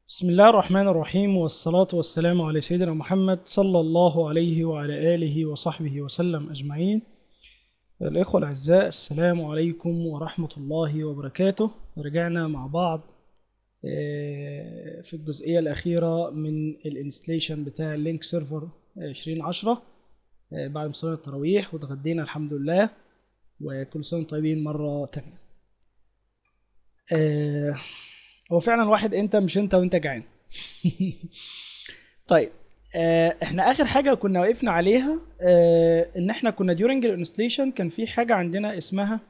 بسم الله الرحمن الرحيم والصلاة والسلام على سيدنا محمد صلى الله عليه وعلى آله وصحبه وسلم أجمعين الإخوة الأعزاء السلام عليكم ورحمة الله وبركاته رجعنا مع بعض آه، في الجزئية الأخيرة من الانستليشن بتاع اللينك سيرفر 2010 آه، بعد ما صلينا التراويح واتغدينا الحمد لله وكل سنة وانتم طيبين مرة تانية آه، هو فعلا الواحد انت مش انت وانت جعان طيب آه، احنا اخر حاجه كنا وقفنا عليها آه، ان احنا كنا during الانستليشن كان في حاجه عندنا اسمها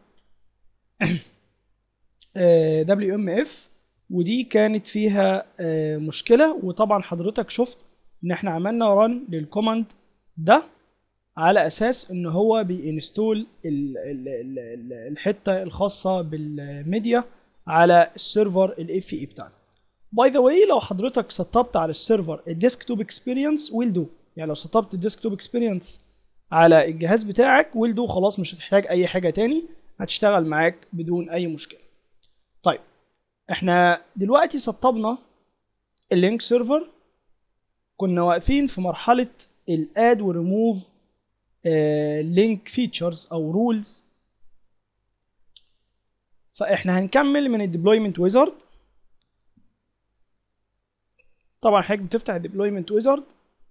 آه، WMF ودي كانت فيها آه، مشكله وطبعا حضرتك شفت ان احنا عملنا ران للكوماند ده على اساس ان هو بينستول ال- ال- ال- ال- الحته الخاصه بالميديا على السيرفر الاف اي بتاعنا باي ذا واي لو حضرتك سطبت على السيرفر الديسكتوب اكسبيرينس ويل دو يعني لو سطبت الديسكتوب اكسبيرينس على الجهاز بتاعك ويل دو خلاص مش هتحتاج اي حاجه تاني هتشتغل معاك بدون اي مشكله طيب احنا دلوقتي سطبنا اللينك سيرفر كنا واقفين في مرحله الاد وريموف لينك فيتشرز او رولز فاحنا هنكمل من الديبلويمنت ويزارد طبعا حضرتك بتفتح الديبلويمنت ويزارد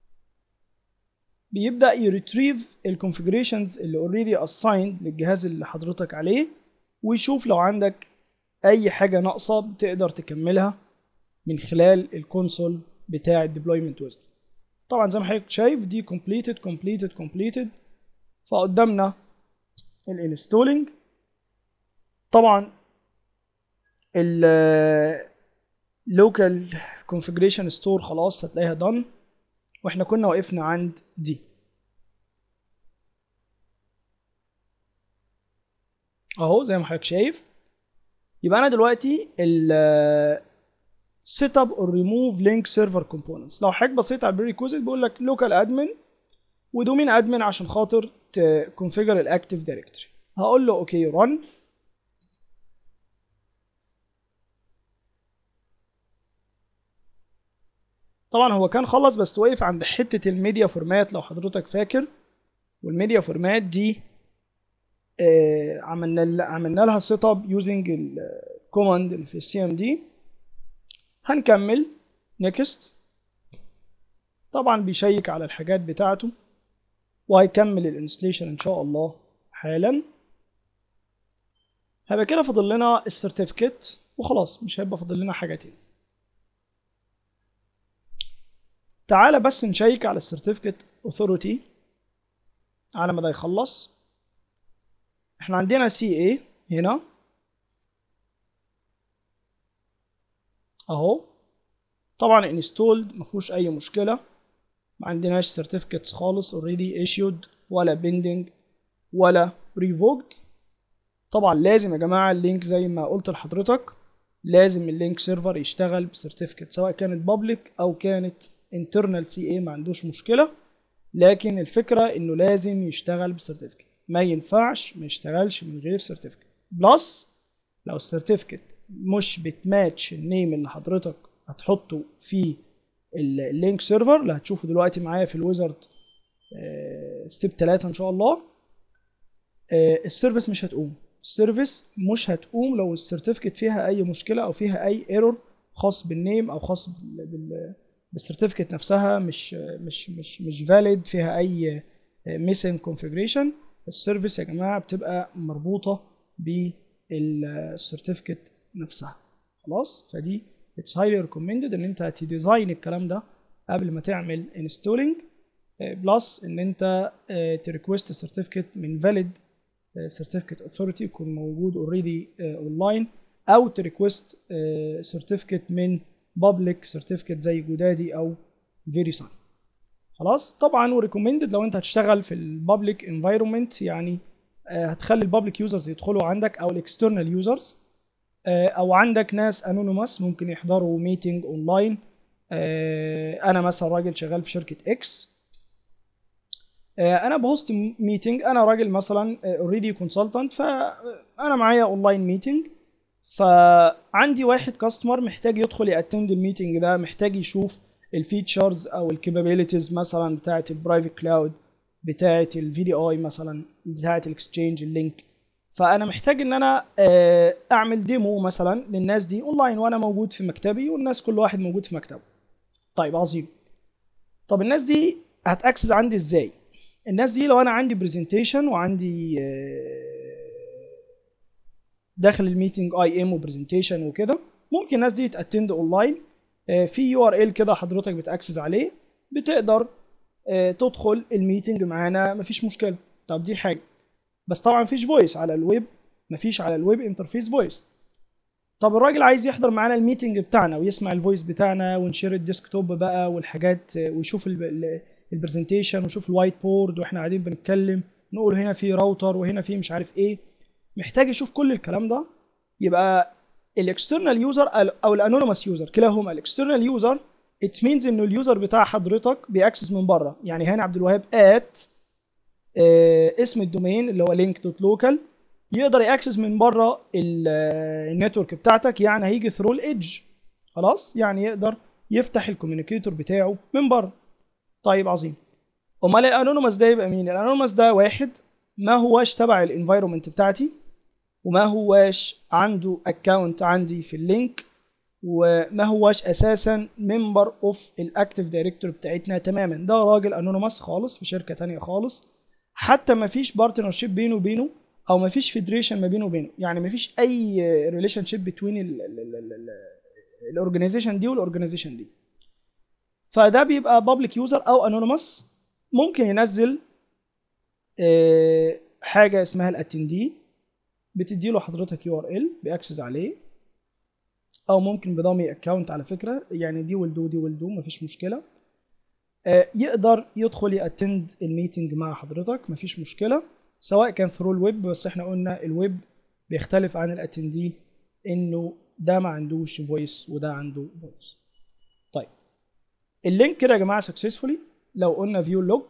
بيبدا يريتريف الكونفيجريشنز اللي اوريدي اسايند للجهاز اللي حضرتك عليه ويشوف لو عندك اي حاجه ناقصه بتقدر تكملها من خلال الكونسول بتاع الديبلويمنت ويزارد طبعا زي ما حضرتك شايف دي completed completed completed فقدامنا الانستولينج طبعا ال local configuration store خلاص هتلاقيها done واحنا كنا وقفنا عند دي اهو زي ما حضرتك شايف يبقى انا دلوقتي ال set up or remove link server components لو حضرتك بصيت على البريكوزيت بيقول لك local admin ودومين admin عشان خاطر تكونفيجر الاكتيف دايركتوري هقول له اوكي run طبعا هو كان خلص بس وقف عند حته الميديا فورمات لو حضرتك فاكر والميديا فورمات دي آه عملنا عملنا لها سيت اب يوزنج الكوماند اللي في السي ام دي هنكمل نيكست طبعا بيشيك على الحاجات بتاعته وهيكمل الانستليشن ان شاء الله حالا هيبقى كده فاضل لنا السيرتيفيكت وخلاص مش هيبقى فاضل لنا حاجه تاني تعالى بس نشيك على السيرتيفيكت اوثوريتي على ما ده يخلص احنا عندنا سي اي هنا اهو طبعا انستولد ما فيهوش اي مشكله ما عندناش سيرتيفيكتس خالص اوريدي issued ولا بيندنج ولا ريفوكد طبعا لازم يا جماعه اللينك زي ما قلت لحضرتك لازم اللينك سيرفر يشتغل بسيرتيفيكت سواء كانت بابليك او كانت internal CA ما عندوش مشكلة لكن الفكرة انه لازم يشتغل بسيرتيفيكت ما ينفعش ما يشتغلش من غير سيرتيفيكت بلس لو السيرتيفيكت مش بتماتش النيم اللي حضرتك هتحطه في اللينك سيرفر اللي هتشوفه دلوقتي معايا في الويزرد ستيب 3 ان شاء الله السيرفيس مش هتقوم السيرفيس مش هتقوم لو السيرتيفيكت فيها اي مشكله او فيها اي ايرور خاص بالنيم او خاص بال, بال السيرتيفيكت نفسها مش مش مش مش فاليد فيها اي ميسنج كونفيجريشن السيرفيس يا جماعه بتبقى مربوطه بالسيرتيفيكت نفسها خلاص فدي اتس هايلي ريكومندد ان انت تديزاين الكلام ده قبل ما تعمل انستولينج بلس ان انت تريكوست سيرتيفيكت من فاليد سيرتيفيكت اوثورتي يكون موجود اوريدي اونلاين او تريكوست سيرتيفيكت من بابليك سيرتيفيكت زي جودادي او فيري ساين خلاص طبعا وريكومندد لو انت هتشتغل في البابليك انفايرمنت يعني هتخلي البابليك يوزرز يدخلوا عندك او الاكسترنال يوزرز او عندك ناس انونيموس ممكن يحضروا ميتنج اونلاين انا مثلا راجل شغال في شركه اكس انا بهوست ميتنج انا راجل مثلا اوريدي كونسلتنت فانا معايا اونلاين ميتنج فعندي واحد كاستمر محتاج يدخل ياتند الميتنج ده محتاج يشوف الفيتشرز او الكابابيلتيز مثلا بتاعه البرايفت كلاود بتاعه الفي دي اي مثلا بتاعه الاكسشينج اللينك فانا محتاج ان انا آه، اعمل ديمو مثلا للناس دي اونلاين وانا موجود في مكتبي والناس كل واحد موجود في مكتبه طيب عظيم طب الناس دي هتاكسس عندي ازاي الناس دي لو انا عندي برزنتيشن وعندي آه، داخل الميتنج اي ام وبرزنتيشن وكده ممكن الناس دي تاتند اونلاين آه، في يو ار ال كده حضرتك بتاكسس عليه بتقدر آه، تدخل الميتنج معانا مفيش مشكله طب دي حاجه بس طبعا مفيش فويس على الويب مفيش على الويب انترفيس فويس طب الراجل عايز يحضر معانا الميتنج بتاعنا ويسمع الفويس بتاعنا ونشير الديسكتوب بقى والحاجات آه، ويشوف البرزنتيشن ويشوف الوايت بورد واحنا قاعدين بنتكلم نقول هنا في راوتر وهنا في مش عارف ايه محتاج يشوف كل الكلام ده يبقى الاكسترنال يوزر او الانونيمس يوزر كلاهما الاكسترنال يوزر ات مينز انه اليوزر بتاع حضرتك بيأكسس من بره يعني هاني عبد الوهاب ات اسم الدومين اللي هو لينك دوت لوكال يقدر يأكسس من بره النتورك بتاعتك يعني هيجي ثرو الايدج خلاص يعني يقدر يفتح الكوميونيكيتور بتاعه من بره طيب عظيم امال الانونيمس ده يبقى مين الانونيمس ده واحد ما هواش تبع الانفايرمنت بتاعتي وما هواش عنده اكونت عندي في اللينك وما هواش اساسا ممبر اوف الاكتيف دايركتور بتاعتنا تماما ده راجل انونيمس خالص في شركه تانية خالص حتى ما فيش بارتنر شيب بينه وبينه او ما فيش فيدريشن ما بينه وبينه يعني ما فيش اي ريليشن شيب بتوين الاورجنايزيشن دي والاورجنايزيشن دي فده بيبقى بابليك يوزر او انونيمس ممكن ينزل آه، حاجه اسمها الاتندي بتدي له حضرتك يو ار ال بيأكسس عليه او ممكن بدامي اكونت على فكره يعني دي والدو دي والدو مفيش مشكله آه، يقدر يدخل ياتند الميتنج مع حضرتك مفيش مشكله سواء كان ثرو الويب بس احنا قلنا الويب بيختلف عن الاتندي انه ده ما عندوش فويس وده عنده فويس طيب اللينك كده يا جماعه سكسسفولي لو قلنا فيو لوج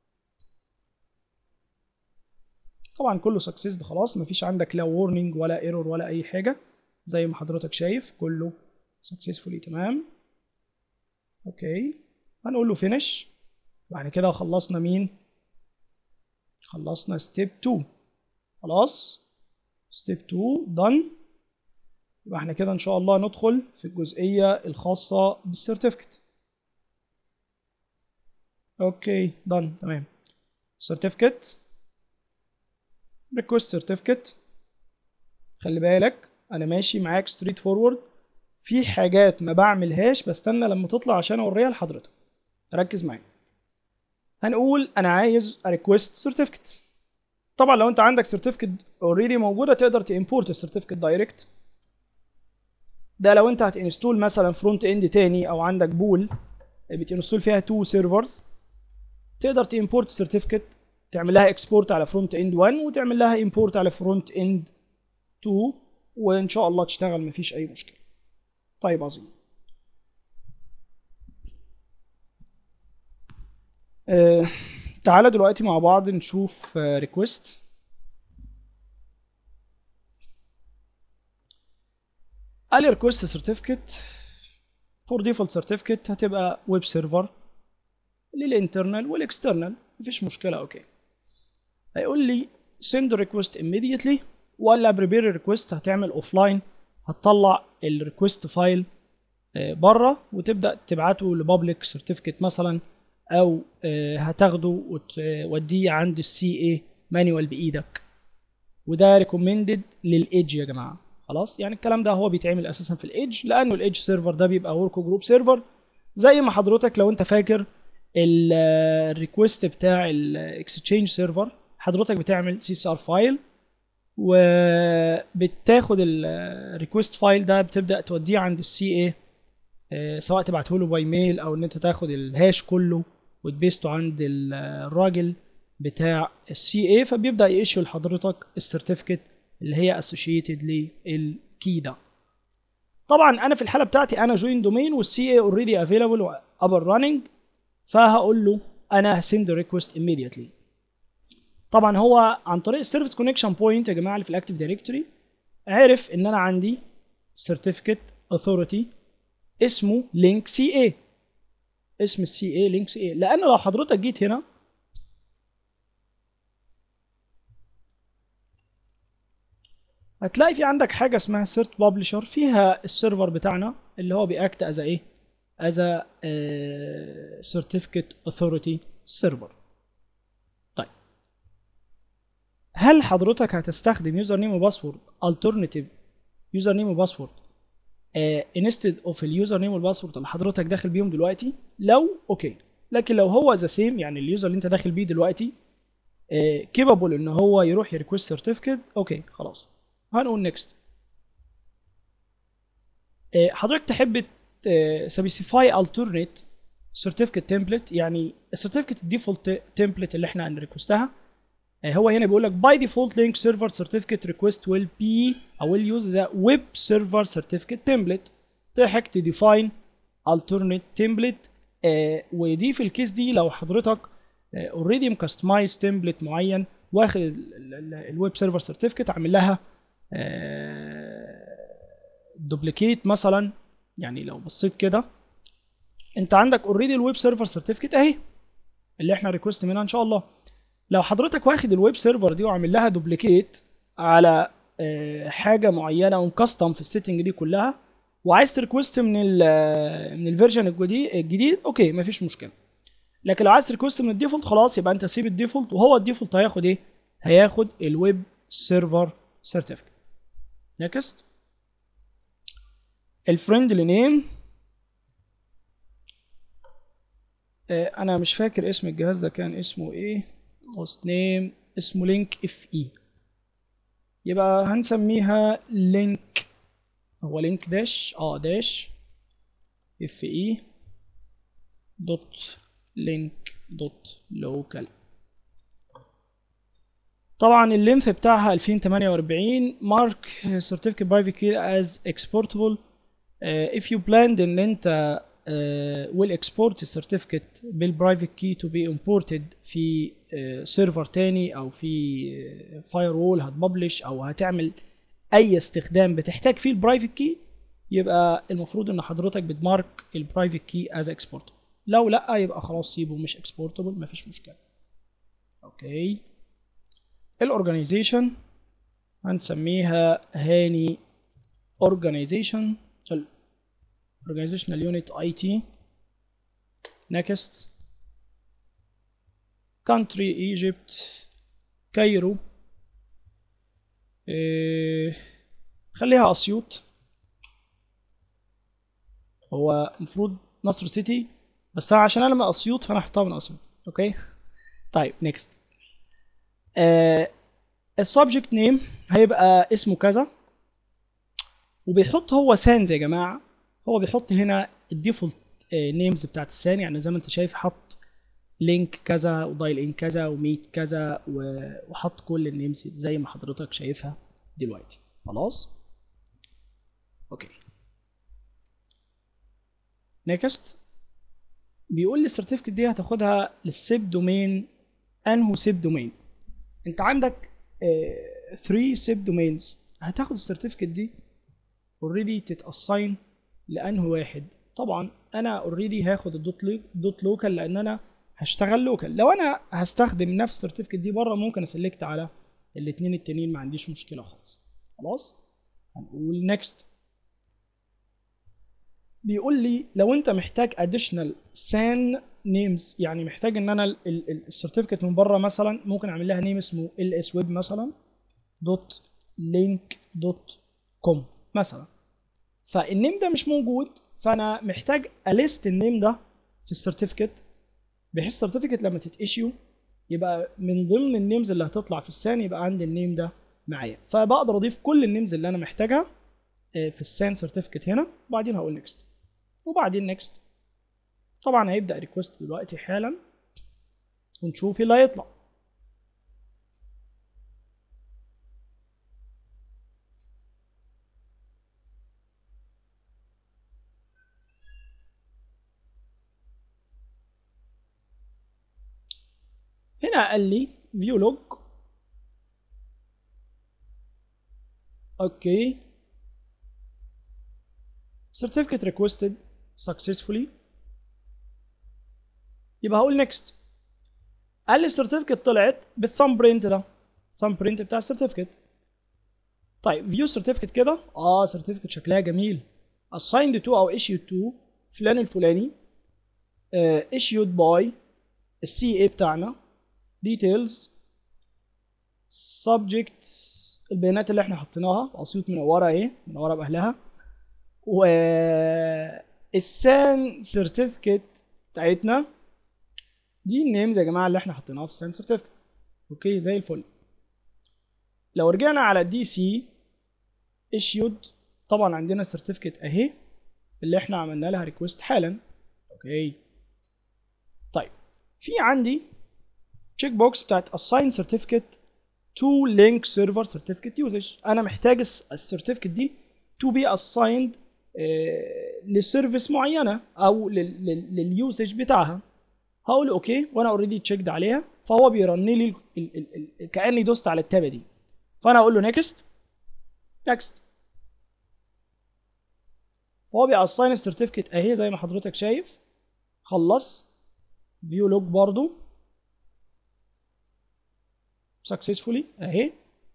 طبعا كله سكسس خلاص مفيش عندك لا وورنينج ولا ايرور ولا اي حاجه زي ما حضرتك شايف كله سكسسفولي تمام اوكي هنقول له فينش بعد كده خلصنا مين خلصنا ستيب 2 خلاص ستيب 2 دن يبقى احنا كده ان شاء الله ندخل في الجزئيه الخاصه بالسيرتيفيكت اوكي دن تمام سيرتيفيكت ريكوست سيرتيفيكت خلي بالك انا ماشي معاك ستريت فورورد في حاجات ما بعملهاش بستنى لما تطلع عشان اوريها لحضرتك ركز معايا هنقول انا عايز ريكوست سيرتيفيكت طبعا لو انت عندك سيرتيفيكت اوريدي موجوده تقدر تمبورت السيرتيفيكت دايركت ده لو انت هتنستول مثلا فرونت اند تاني او عندك بول بتنستول فيها تو سيرفرز تقدر تمبورت سيرتيفيكت تعمل لها اكسبورت على فرونت اند 1 وتعمل لها امبورت على فرونت اند 2 وان شاء الله تشتغل مفيش اي مشكله طيب عظيم آه تعالى دلوقتي مع بعض نشوف ريكوست قال ريكوست سيرتيفيكت فور ديفولت سيرتيفيكت هتبقى ويب سيرفر للانترنال والاكسترنال مفيش مشكله اوكي هيقول لي send request immediately ولا prepare request هتعمل offline هتطلع الريكوست فايل بره وتبدا تبعته لبابليك سيرتيفيكت مثلا او آه، هتاخده وتوديه عند السي اي مانيوال بايدك وده ريكومندد للايدج يا جماعه خلاص يعني الكلام ده هو بيتعمل اساسا في الايدج لانه الايدج سيرفر ده بيبقى ورك جروب سيرفر زي ما حضرتك لو انت فاكر الريكوست بتاع الاكستشينج سيرفر حضرتك بتعمل سي اس ار فايل وبتاخد الريكوست فايل ده بتبدا توديه عند السي اي سواء تبعته له باي ميل او ان انت تاخد الهاش كله وتبيسته عند الراجل بتاع السي اي فبيبدا يشيل لحضرتك السيرتيفيكت اللي هي اسوشيتد للكي ده طبعا انا في الحاله بتاعتي انا جوين دومين والسي اي اوريدي افيلابل وابر راننج فهقول له انا هسند ريكوست immediately طبعا هو عن طريق السيرفيس كونكشن بوينت يا جماعه اللي في الاكتيف دايركتوري عرف ان انا عندي certificate authority اسمه link CA اسم السي اي لينك سي اي لان لو حضرتك جيت هنا هتلاقي في عندك حاجه اسمها سيرت بابلشر فيها السيرفر بتاعنا اللي هو بيأكت از ايه از سيرتيفيكت اوثوريتي سيرفر طيب هل حضرتك هتستخدم يوزر نيم وباسورد alternative يوزر نيم وباسورد انستد اوف اليوزر نيم والباسورد اللي حضرتك داخل بيهم دلوقتي لو اوكي لكن لو هو ذا سيم يعني اليوزر اللي انت داخل بيه دلوقتي كيبابل ان هو يروح يريكوست سيرتيفيكت اوكي خلاص هنقول نيكست حضرتك تحب سبيسيفاي alternate certificate template يعني السيرتيفيكت الديفولت تمبلت اللي احنا هنريكوستها هو هنا بيقول لك by default link server certificate request will be او will use the web server certificate template تحتاج تديفاين alternate template آه ودي في الكيس دي لو حضرتك اوريدي مكستمايز تمبلت معين واخد الويب سيرفر سيرتيفيكت عامل لها دوبليكيت مثلا يعني لو بصيت كده انت عندك اوريدي الويب سيرفر سيرتيفيكت اهي اللي احنا ريكوست منها ان شاء الله لو حضرتك واخد الويب سيرفر دي وعامل لها دوبليكيت على حاجه معينه ومكستم في السيتنج دي كلها وعايز تريكوست من ال من الفيرجن الجديد اوكي مفيش مشكله لكن لو عايز تريكوست من الديفولت خلاص يبقى انت سيب الديفولت وهو الديفولت هياخد ايه هياخد الويب سيرفر سيرتيفيكت نيكست الفريندلي نيم انا مش فاكر اسم الجهاز ده كان اسمه ايه host name اسمه لينك اف اي يبقى هنسميها لينك هو لينك داش اه داش اف اي دوت لينك دوت لوكال طبعا اللينث بتاعها 2048 مارك certificate private key as exportable uh, if you planned ان انت uh, will export السيرتيفيكت بالبرايفت كي to be imported في سيرفر uh, تاني او في فاير وول هتبلش او هتعمل اي استخدام بتحتاج فيه البرايفت كي يبقى المفروض ان حضرتك بتمارك البرايفت كي از اكسبورت لو لا يبقى خلاص سيبه مش اكسبورتبل مفيش مشكله اوكي الاورجانيزيشن هنسميها هاني اورجانيزيشن organizational unit IT next country Egypt كايرو إيه خليها اسيوط هو المفروض نصر سيتي بس أنا عشان انا من اسيوط فانا هحطها من اسيوط اوكي طيب نيكست آه السبجكت نيم هيبقى اسمه كذا وبيحط هو سانز يا جماعه هو بيحط هنا الديفولت نيمز بتاعت السان يعني زي ما انت شايف حط لينك كذا ودايل ان كذا وميت كذا وحط كل النيمز زي ما حضرتك شايفها دلوقتي خلاص اوكي نيكست بيقول لي السيرتيفيكت دي هتاخدها للسيب دومين انهو سيب دومين انت عندك 3 سيب دومينز هتاخد السيرتيفيكت دي اوريدي تتاساين لانه واحد طبعا انا اوريدي هاخد الدوت لي دوت لوكال لان انا هشتغل لوكال لو انا هستخدم نفس السيرتيفيكت دي بره ممكن اسلكت على الاثنين التانيين ما عنديش مشكله خالص خلاص هنقول نيكست بيقول لي لو انت محتاج اديشنال سان نيمز يعني محتاج ان انا السيرتيفيكت من بره مثلا ممكن اعمل لها نيم اسمه ال اس ويب مثلا دوت لينك دوت كوم مثلا فالنيم ده مش موجود فانا محتاج اليست النيم ده في السيرتيفيكت بحيث السيرتيفيكت لما تتشيو يبقى من ضمن النيمز اللي هتطلع في السان يبقى عندي النيم ده معايا فبقدر اضيف كل النيمز اللي انا محتاجها في السان سيرتيفيكت هنا وبعدين هقول نيكست وبعدين نيكست طبعا هيبدا ريكوست دلوقتي حالا ونشوف ايه اللي هيطلع هنا قال لي فيو لوج اوكي certificate requested successfully يبقى هقول next قال لي السيرتيفيكت طلعت بالثumb برينت ده thumb برينت بتاع السيرتيفيكت طيب فيو سيرتيفيكت كده اه سيرتيفيكت شكلها جميل assigned to او issued to فلان الفلاني uh, issued by السي اي بتاعنا details subject البيانات اللي احنا حطيناها اسيوط منوره ايه منوره باهلها و السان سيرتيفيكت بتاعتنا دي النيمز يا جماعه اللي احنا حطيناها في السان سيرتيفيكت اوكي زي الفل لو رجعنا على الدي سي issued طبعا عندنا سيرتيفيكت اهي اللي احنا عملنا لها ريكوست حالا اوكي طيب في عندي تشيك بوكس بتاعت assign certificate to link server certificate usage انا محتاج السيرتيفيكت دي to be assigned آه لسيرفيس معينه او لليوسج بتاعها هقول اوكي وانا اوريدي تشيكد عليها فهو بيرن لي ال ال ال كاني دوست على التابه دي فانا اقول له نيكست نيكست فهو بيأساين السيرتيفيكت اهي زي ما حضرتك شايف خلص فيو لوج برضو successfully اهي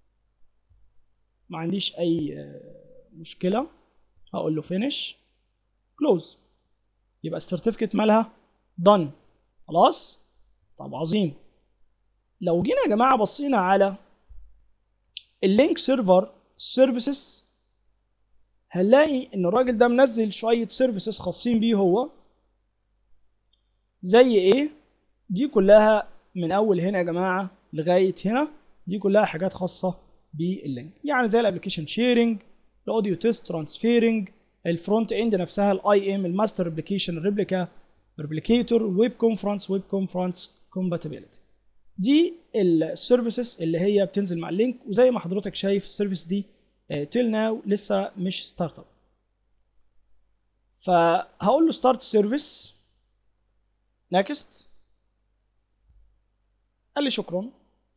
ما عنديش اي مشكله هقول له finish close يبقى السيرتيفيكت مالها done خلاص طب عظيم لو جينا يا جماعه بصينا على اللينك سيرفر سيرفيسز هنلاقي ان الراجل ده منزل شويه سيرفيسز خاصين بيه هو زي ايه دي كلها من اول هنا يا جماعه لغايه هنا دي كلها حاجات خاصه باللينك يعني زي الابلكيشن شيرنج الاوديو تيست ترانسفيرنج الفرونت اند نفسها الاي ام الماستر ابلكيشن الريبليكا ريبليكيتور ويب كونفرنس ويب كونفرنس كومباتيبيليتي دي السيرفيسز اللي هي بتنزل مع اللينك وزي ما حضرتك شايف السيرفيس دي تيل ناو لسه مش ستارت اب فهقول له ستارت سيرفيس نكست قال لي شكرا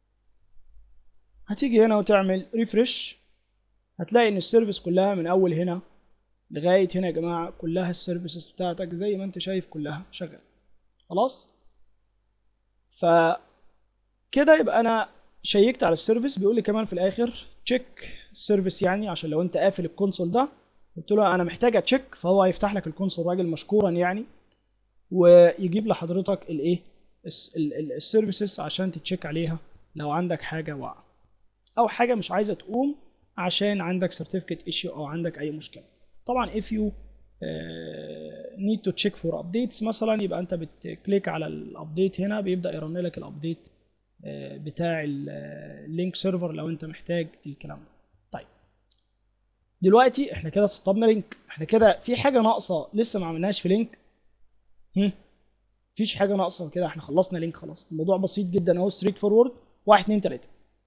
هتيجي هنا وتعمل ريفرش هتلاقي ان السيرفيس كلها من اول هنا لغايه هنا يا جماعه كلها السيرفيسز بتاعتك زي ما انت شايف كلها شغاله خلاص ف كده يبقى انا شيكت على السيرفيس بيقول لي كمان في الاخر تشيك السيرفيس يعني عشان لو انت قافل الكونسول ده قلت له انا محتاج اتشيك فهو هيفتح لك الكونسول راجل مشكورا يعني ويجيب لحضرتك الايه السيرفيسز عشان تتشيك عليها لو عندك حاجه واقعه او حاجه مش عايزه تقوم عشان عندك سيرتيفيكت ايشيو او عندك اي مشكله طبعا if you uh, need to check for updates مثلا يبقى انت بتكليك على الابديت هنا بيبدا يرن لك الابديت uh, بتاع اللينك سيرفر لو انت محتاج الكلام ده طيب دلوقتي احنا كده سطبنا لينك احنا كده في حاجه ناقصه لسه ما عملناش في لينك هم مفيش حاجه ناقصه كده احنا خلصنا لينك خلاص الموضوع بسيط جدا اهو ستريت فورورد 1 2 3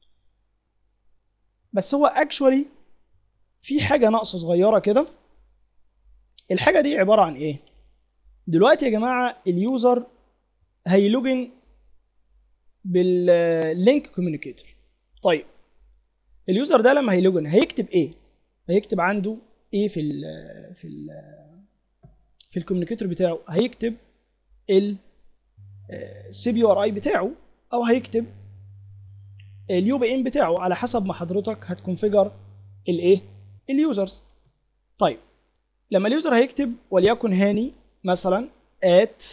بس هو اكشولي في حاجه ناقصه صغيره كده الحاجه دي عباره عن ايه دلوقتي يا جماعه اليوزر هيلوجن باللينك كوميونيكيتور طيب اليوزر ده لما هيلوجن هيكتب ايه هيكتب عنده ايه في ال في ال في الكوميونيكيتور بتاعه هيكتب ال سي بي ار اي بتاعه او هيكتب اليو بي ان بتاعه على حسب ما حضرتك هتكونفيجر الايه اليوزرز طيب لما اليوزر هيكتب وليكن هاني مثلا at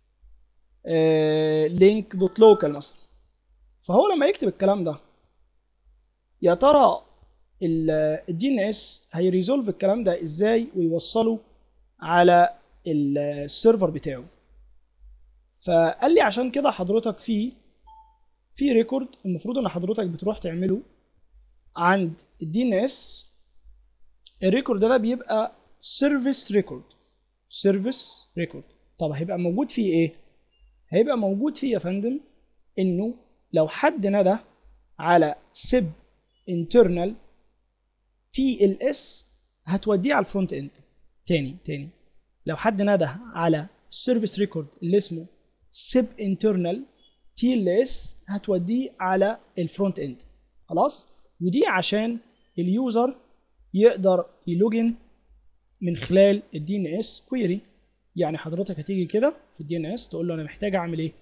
link دوت لوكال مثلا فهو لما يكتب الكلام ده يا ترى الدي ان اس هيريزولف الكلام ده ازاي ويوصله على السيرفر بتاعه فقال لي عشان كده حضرتك في في ريكورد المفروض ان حضرتك بتروح تعمله عند الدي ان اس الريكورد ده بيبقى سيرفيس ريكورد سيرفيس ريكورد طب هيبقى موجود فيه ايه هيبقى موجود فيه يا فندم انه لو حد ندى على سب انترنال تي ال اس هتوديه على الفرونت اند تاني تاني لو حد ندى على السيرفيس ريكورد اللي اسمه سب انترنال تي ال اس هتوديه على الفرونت اند خلاص ودي عشان اليوزر يقدر يلوجن من خلال الدي ان اس كويري يعني حضرتك هتيجي كده في الدي ان اس تقول له انا محتاج اعمل ايه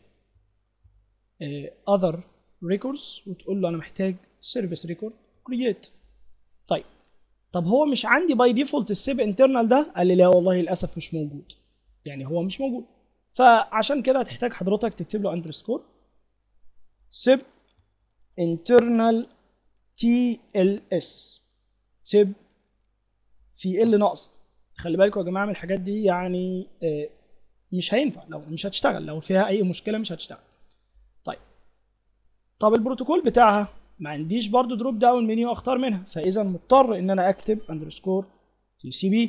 اذر ريكوردز وتقول له انا محتاج سيرفيس ريكورد كرييت طيب طب هو مش عندي باي ديفولت السيب انترنال ده قال لي لا والله للاسف مش موجود يعني هو مش موجود فعشان كده هتحتاج حضرتك تكتب له اندرسكور سيب internal TLS سيب في ال ناقص خلي بالكم يا جماعه من الحاجات دي يعني آه، مش هينفع لو مش هتشتغل لو فيها اي مشكله مش هتشتغل طيب طب البروتوكول بتاعها ما عنديش برضو دروب داون منيو اختار منها فاذا مضطر ان انا اكتب اندرسكور تي سي بي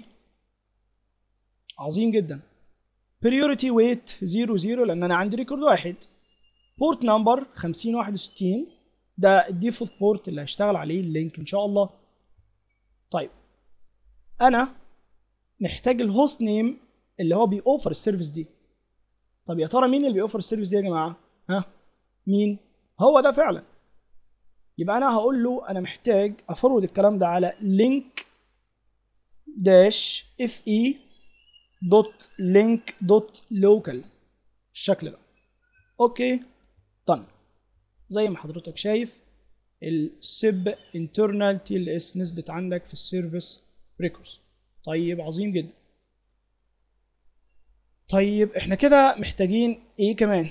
عظيم جدا priority weight 00 لان انا عندي ريكورد واحد بورت نمبر 5061 ده الديفولت بورت اللي هشتغل عليه اللينك ان شاء الله طيب انا محتاج الهوست نيم اللي هو بيوفر السيرفيس دي طب يا ترى مين اللي بيوفر السيرفيس دي يا جماعه ها مين هو ده فعلا يبقى انا هقول له انا محتاج افرود الكلام ده على لينك داش اف اي دوت لينك دوت لوكال بالشكل ده اوكي طن زي ما حضرتك شايف السب انترنال تي ال اس نزلت عندك في السيرفيس ريكوردز طيب عظيم جدا طيب احنا كده محتاجين ايه كمان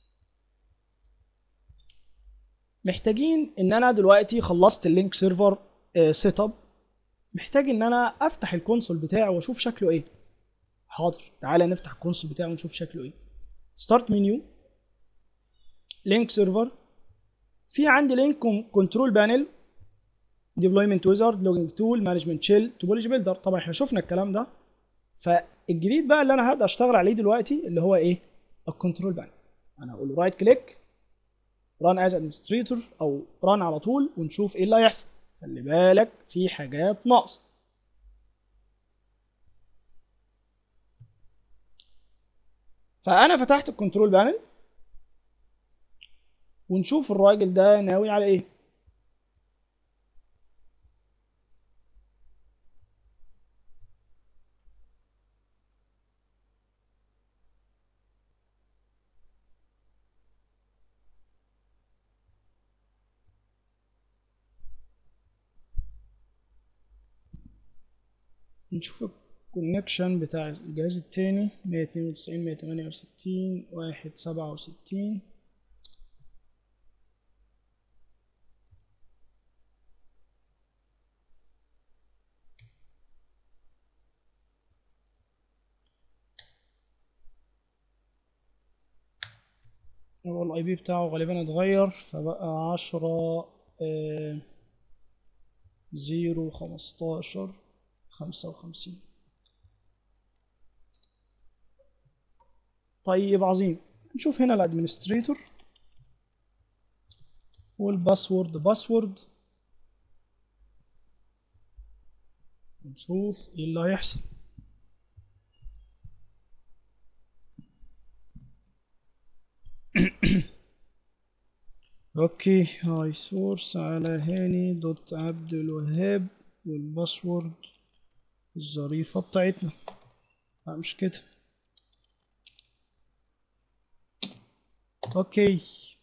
محتاجين ان انا دلوقتي خلصت اللينك سيرفر سيت اب محتاج ان انا افتح الكونسول بتاعي واشوف شكله ايه حاضر تعالى نفتح الكونسول بتاعي ونشوف شكله ايه ستارت منيو لينك سيرفر في عندي لينك كنترول بانل ديبلويمنت ويزارد لوجينج تول مانجمنت شيل توبولوجي بيلدر طبعا احنا شفنا الكلام ده فالجديد بقى اللي انا هبدا اشتغل عليه دلوقتي اللي هو ايه الكنترول بانل انا هقول له رايت كليك ران از ادمنستريتور او ران على طول ونشوف ايه اللي هيحصل خلي بالك في حاجات ناقصه فانا فتحت الكنترول بانل ونشوف الراجل ده ناوي على ايه نشوف الكونكشن بتاع الجهاز التاني مية اتنين وتسعين مية تمانية وستين واحد سبعة وستين هو الاي بي بتاعه غالبا اتغير فبقى عشرة زيرو خمستاشر خمسة وخمسين طيب عظيم نشوف هنا الادمنستريتور والباسورد باسورد نشوف ايه اللي هيحصل اوكي هاي سورس على هاني دوت عبد الوهاب والباسورد الظريفة بتاعتنا لا مش كده اوكي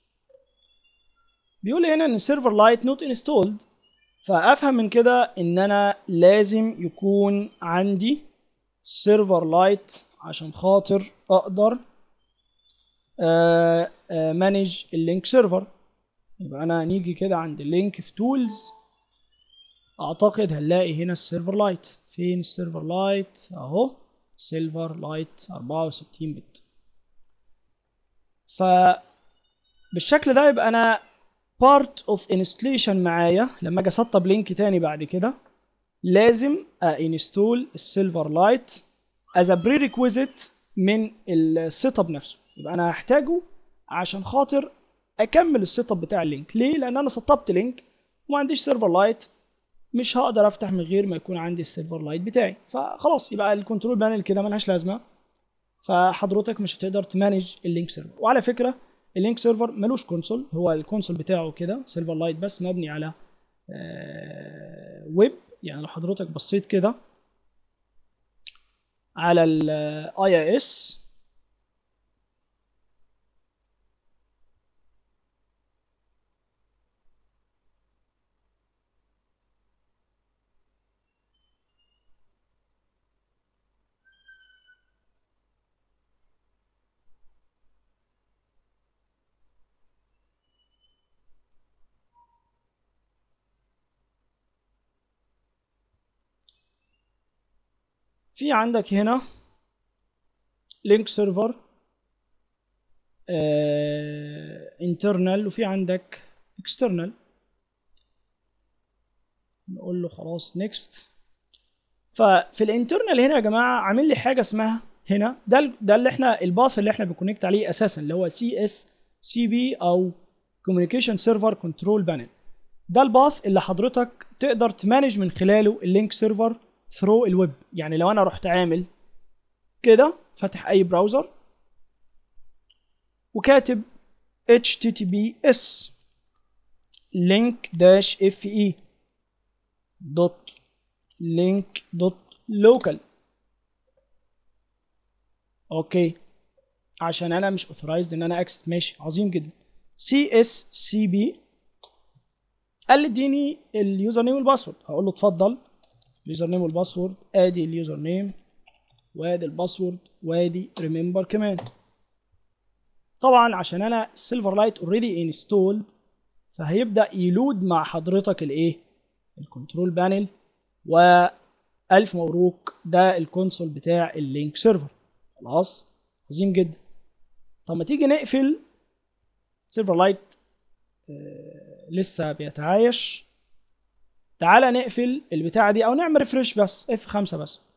بيقول هنا ان سيرفر لايت نوت انستولد فافهم من كده ان انا لازم يكون عندي سيرفر لايت عشان خاطر اقدر مانج اللينك سيرفر يبقى انا هنيجي كده عند اللينك في تولز اعتقد هنلاقي هنا السيرفر لايت فين السيرفر لايت اهو سيلفر لايت 64 بت ف بالشكل ده يبقى انا بارت اوف انستليشن معايا لما اجي اسطب لينك تاني بعد كده لازم انستول السيلفر لايت از ا بري ريكويزيت من السيت اب نفسه يبقى انا هحتاجه عشان خاطر اكمل السيت اب بتاع اللينك ليه لان انا سطبت لينك وما عنديش سيرفر لايت مش هقدر افتح من غير ما يكون عندي السيرفر لايت بتاعي فخلاص يبقى الكنترول بانل كده ملهاش لازمه فحضرتك مش هتقدر تمانج اللينك سيرفر وعلى فكره اللينك سيرفر ملوش كونسول هو الكونسول بتاعه كده سيرفر لايت بس مبني على ويب يعني لو حضرتك بصيت كده على الاي اس في عندك هنا لينك سيرفر انترنال وفي عندك اكسترنال نقول له خلاص نيكست ففي الانترنال هنا يا جماعه عامل لي حاجه اسمها هنا ده ال- ده اللي احنا الباث اللي احنا بنكونكت عليه اساسا اللي هو سي اس سي بي او كوميونيكيشن سيرفر كنترول بانل ده الباث اللي حضرتك تقدر تمانج من خلاله اللينك سيرفر ثرو الويب يعني لو انا رحت عامل كده فاتح اي براوزر وكاتب https link dash fe dot link dot local اوكي عشان انا مش authorized ان انا اكسس ماشي عظيم جدا سي اس سي بي قال لي اديني اليوزر نيم والباسورد هقول له اتفضل اليوزر نيم والباسورد ادي اليوزر نيم وادي الباسورد وادي ريمبر كمان طبعا عشان انا السيلفر لايت اوريدي انستولد فهيبدا يلود مع حضرتك الايه الكنترول بانل والف مبروك ده الكونسول بتاع اللينك سيرفر خلاص عظيم جدا طب ما تيجي نقفل سيلفر لايت آه لسه بيتعايش تعالى نقفل البتاعه دي او نعمل ريفرش بس اف 5 بس